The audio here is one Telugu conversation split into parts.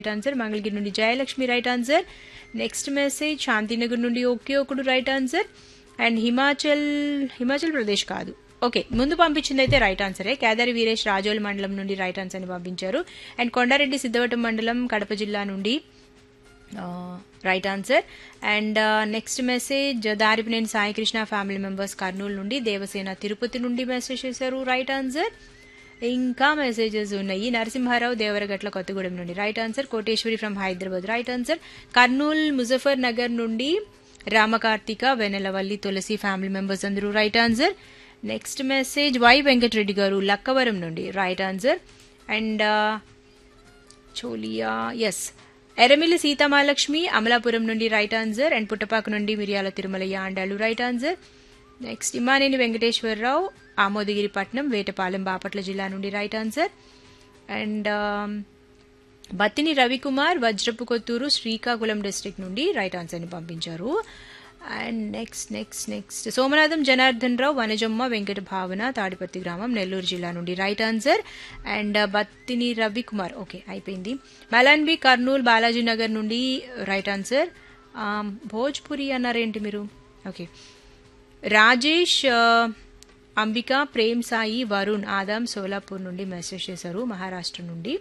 రైట్ ఆన్సర్ మంగళగిరి నుండి Jayalakshmi right answer next message Shanthinagar నుండి ఒకే ఒకడు right answer and Himachal Himachal Pradesh కాదు ఓకే ముందు పంపించింది అయితే రైట్ ఆన్సరే కేదారి వీరేష్ రాజోల్ మండలం నుండి రైట్ ఆన్సర్ని పంపించారు అండ్ కొండారెడ్డి సిద్ధవటం మండలం కడప జిల్లా నుండి right answer and next message Daripineni Saikrishna family members Kurnool నుండి దేవసేన తిరుపతి నుండి మెసేజ్ చేశారు రైట్ ఆన్సర్ ఇంకా మెసేజెస్ ఉన్నాయి నరసింహారావు దేవరగట్ల కొత్తగూడెం నుండి right answer Koteswari from Hyderabad right answer Kurnool Muzaffar Nagar నుండి రామకార్తిక వెనెలవల్లి తులసి ఫ్యామిలీ మెంబర్స్ అందరూ right answer next message Y Venkatareddy garu Lakkavaram నుండి right answer and Cholia S Eramilli Seethamahalakshmi Amalapuram నుండి రైట్ ఆన్సర్ అండ్ పుట్టపాక నుండి Miriyala Tirumalaiah Andalu right answer next Imaneni Venkateswararao Amodagiripatnam Vetapalem Bapatla జిల్లా నుండి right answer and Battini Ravikumar Vajrapu Kothuru Srikakulam district నుండి రైట్ ఆన్సర్ని పంపించారు and next next next Somanatham Janardhan Rao Vanajamma Venkata Bhavana Tadipatri గ్రామం నెల్లూరు జిల్లా నుండి right answer and Battini Ravikumar okay అయిపోయింది మలాన్బి కర్నూలు బాలాజీ నగర్ నుండి రైట్ ఆన్సర్ భోజ్పురి అన్నారేంటి మీరు ఓకే రాజేష్ అంబిక ప్రేమ్ సాయి వరుణ్ ఆదాం సోలాపూర్ నుండి మెసేజ్ చేశారు మహారాష్ట్ర నుండి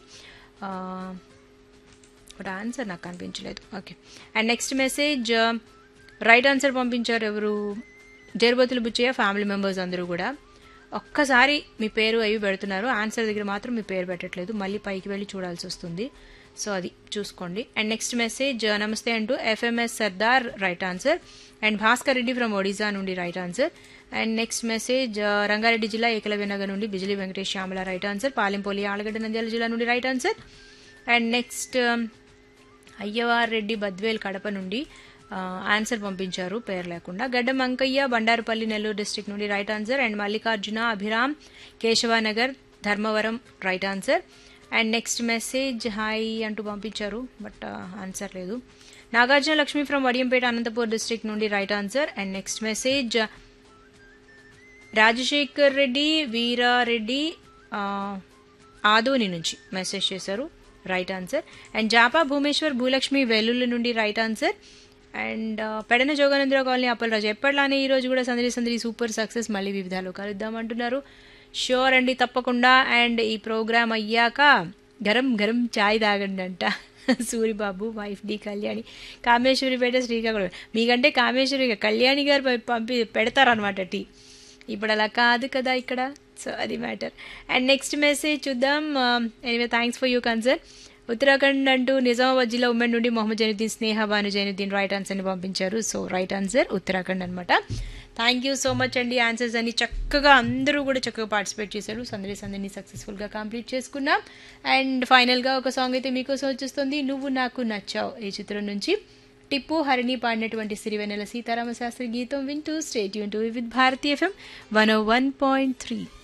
బట్ ఆన్సర్ నాకు కనిపించలేదు okay and next message right answer పంపించారు ఎవరు జరుబతులు బుచ్చయ్య ఫ్యామిలీ మెంబర్స్ అందరూ కూడా ఒక్కసారి మీ పేరు అవి పెడుతున్నారు ఆన్సర్ దగ్గర మాత్రం మీ పేరు పెట్టట్లేదు మళ్ళీ పైకి వెళ్ళి చూడాల్సి వస్తుంది సో అది చూసుకోండి అండ్ నెక్స్ట్ మెసేజ్ నమస్తే అంటూ FMS Sardar right answer and Bhaskar Reddy from Odisha నుండి right answer and next message Rangareddy జిల్లా ఏకలవ్య నగర్ నుండి బిజిలీ వెంకటేష్ శ్యామల రైట్ ఆన్సర్ పాలెంపోలి ఆలగడ్డ నంద్యాల జిల్లా నుండి right answer and next Ayyavar Reddy Badvel Kadapa నుండి ఆన్సర్ పంపించారు పేరు లేకుండా గడ్డ మంకయ్య బండారుపల్లి నెల్లూరు డిస్ట్రిక్ట్ నుండి right answer and Mallikarjuna Abhiram Keshavanagar Dharmavaram right answer and next message hi అంటూ పంపించారు బట్ ఆన్సర్ లేదు నాగార్జున లక్ష్మి ఫ్రమ్ వడియంపేట అనంతపూర్ డిస్ట్రిక్ట్ నుండి right answer and next message Rajasekhar Reddy Veerareddy Adoni నుంచి మెసేజ్ చేశారు right answer and Japa Bhumeshwar Bhulakshmi Vellulli నుండి right answer and Pedana Joganandarao colony Appalaraju ఎప్పటిలానే ఈ రోజు కూడా సందడి సందడి సూపర్ సక్సెస్ మళ్ళీ వివిధాలు కలుద్దామంటున్నారు షూర్ అండి తప్పకుండా అండ్ ఈ ప్రోగ్రామ్ అయ్యాక గరం గరం చాయ్ తాగండి అంట సూరిబాబు వైఫ్ డి కళ్యాణి కామేశ్వరిపేట శ్రీకాకుళం మీకంటే కామేశ్వరి కళ్యాణి గారు పంపి పెడతారనమాట టీ ఇప్పుడు అలా కాదు కదా ఇక్కడ సో అది మ్యాటర్ అండ్ నెక్స్ట్ మెసేజ్ చూద్దాం anyway thanks for you concern Uttarakhand అంటూ నిజామాబాద్ జిల్లా ఉమ్మడి నుండి మొహమ్మద్ జైనుద్దీన్ స్నేహ భాను జైనుద్దీన్ రైట్ ఆన్సర్ని పంపించారు సో రైట్ ఆన్సర్ ఉత్తరాఖండ్ అనమాట థ్యాంక్ యూ సో మచ్ అండి ఆన్సర్స్ అన్ని చక్కగా అందరూ కూడా చక్కగా పార్టిసిపేట్ చేశారు సందడి సందడిని సక్సెస్ఫుల్గా కంప్లీట్ చేసుకున్నాం అండ్ ఫైనల్గా ఒక సాంగ్ అయితే మీకోసం వచ్చేస్తుంది నువ్వు నాకు నచ్చావు ఈ చిత్రం నుంచి టిప్పు హరిణి పాడినటువంటి సిరివెన్నెల సీతారామ శాస్త్రి గీతం వింటూ స్టేట్ యూన్ to with Bharati FM one o one point three